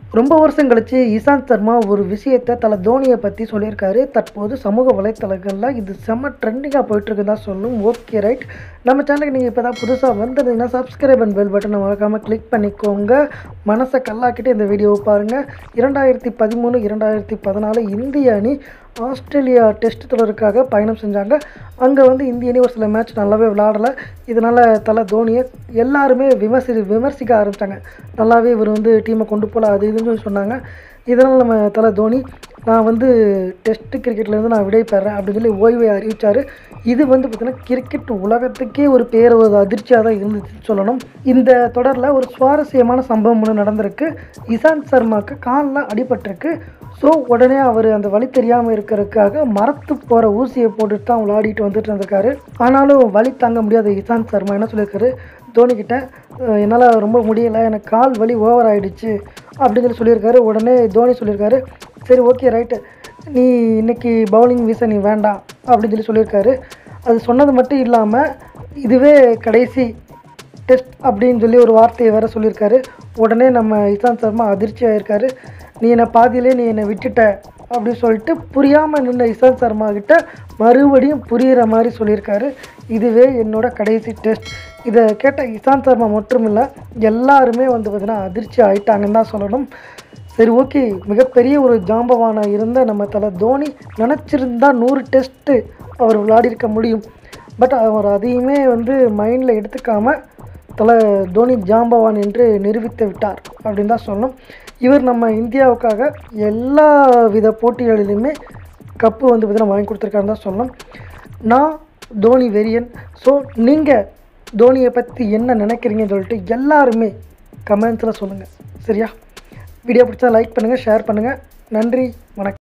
ரொம்ப வருஷம் கழிச்சு இசாந்த் சர்மா ஒரு விஷயத்தை தலை தோனியை பற்றி சொல்லியிருக்காரு தற்போது சமூக வலைத்தளங்களில் இது செம்ம ட்ரெண்டிங்காக போயிட்டுருக்கு தான் சொல்லும் ஓகே ரைட் நம்ம சேனலுக்கு நீங்கள் இப்போ தான் புதுசாக வந்திருந்தீங்கன்னா சப்ஸ்கிரைப் அண்ட் பெல் பட்டனை மறக்காமல் கிளிக் பண்ணிக்கோங்க மனசை கல்லாக்கிட்டு இந்த வீடியோவை பாருங்கள் இரண்டாயிரத்தி பதிமூணு இரண்டாயிரத்தி பதினாலு இந்திய அணி ஆஸ்திரேலியா டெஸ்ட் தொடருக்காக பயணம் செஞ்சாங்க அங்கே வந்து இந்திய அணி ஒரு சில மேட்ச் நல்லாவே விளாடலை இதனால் தலை தோனியை எல்லாருமே விமர்சி விமர்சிக்க ஆரம்பித்தாங்க நல்லாவே இவர் வந்து டீமை கொண்டு போகல அது இதுன்னு சொல்லி சொன்னாங்க இதனால் நம்ம தலை தோனி நான் வந்து டெஸ்ட் கிரிக்கெட்லேருந்து நான் விடை பெறேன் அப்படின்னு சொல்லி ஓய்வை அறிவித்தார் இது வந்து பார்த்திங்கன்னா கிரிக்கெட் உலகத்துக்கே ஒரு பேர் ஒரு அதிர்ச்சியாக தான் இருந்துச்சுன்னு சொல்லணும் இந்த தொடரில் ஒரு சுவாரஸ்யமான சம்பவம் ஒன்று நடந்திருக்கு இசாந்த் சர்மாவுக்கு காலில் அடிபட்டிருக்கு ஸோ உடனே அவர் அந்த வழி தெரியாமல் இருக்கிறதுக்காக மரத்து போகிற ஊசியை போட்டுட்டு தான் விளையாடிட்டு வந்துட்டு இருந்திருக்காரு ஆனாலும் வலி தாங்க முடியாத இசாந்த் சர்மா என்ன சொல்லியிருக்காரு தோனிக்கிட்ட "அஹ், என்னால் ரொம்ப முடியலை எனக்கு கால் வலி ஓவர் ஆயிடுச்சு அப்படின்னு சொல்லி சொல்லியிருக்காரு உடனே தோனி சொல்லியிருக்காரு சரி ஓகே ரைட்டு நீ இன்னைக்கு பவுலிங் வீச நீ வேண்டாம் அப்படின்னு சொல்லி சொல்லியிருக்காரு அது சொன்னது மட்டும் இல்லாமல் இதுவே கடைசி டெஸ்ட் அப்படின்னு சொல்லி ஒரு வார்த்தையை வேற சொல்லியிருக்காரு உடனே நம்ம இசாந்த் சர்மா அதிர்ச்சி ஆயிருக்காரு நீ என்னை பாதியிலே நீ என்னை விட்டுட்ட அப்படின்னு சொல்லிட்டு புரியாமல் நின்ற இசாந்த் சர்மா கிட்ட மறுபடியும் புரிகிற மாதிரி சொல்லியிருக்காரு இதுவே என்னோட கடைசி டெஸ்ட் இதை கேட்ட இசாந்த் சர்மா மட்டும் இல்லை எல்லாருமே வந்து பார்த்தீங்கன்னா அதிர்ச்சி ஆயிட்டாங்கன்னு தான் சொல்லணும் சரி ஓகே மிகப்பெரிய ஒரு ஜாம்பவானா இருந்த நம்ம தலை தோனி நினச்சிருந்தா நூறு டெஸ்ட்டு அவர் விளையாடிருக்க முடியும் பட் அவர் அதையுமே வந்து மைண்டில் எடுத்துக்காம தலை தோனி ஜாம்பவான் என்று நிரூபித்து விட்டார் அப்படின்னு தான் சொல்லணும் இவர் நம்ம இந்தியாவுக்காக எல்லா வித போட்டிகளிலுமே கப்பு வந்து பார்த்தீங்கன்னா வாங்கி கொடுத்துருக்காருன்னு தான் சொல்லணும் நான் தோனி வெறியன் ஸோ நீங்கள் தோனியை பற்றி என்ன நினைக்கிறீங்கன்னு சொல்லிட்டு எல்லாருமே கமெண்ட்ஸில் சொல்லுங்கள் சரியா வீடியோ பிடிச்சா லைக் பண்ணுங்கள் ஷேர் பண்ணுங்கள் நன்றி வணக்கம்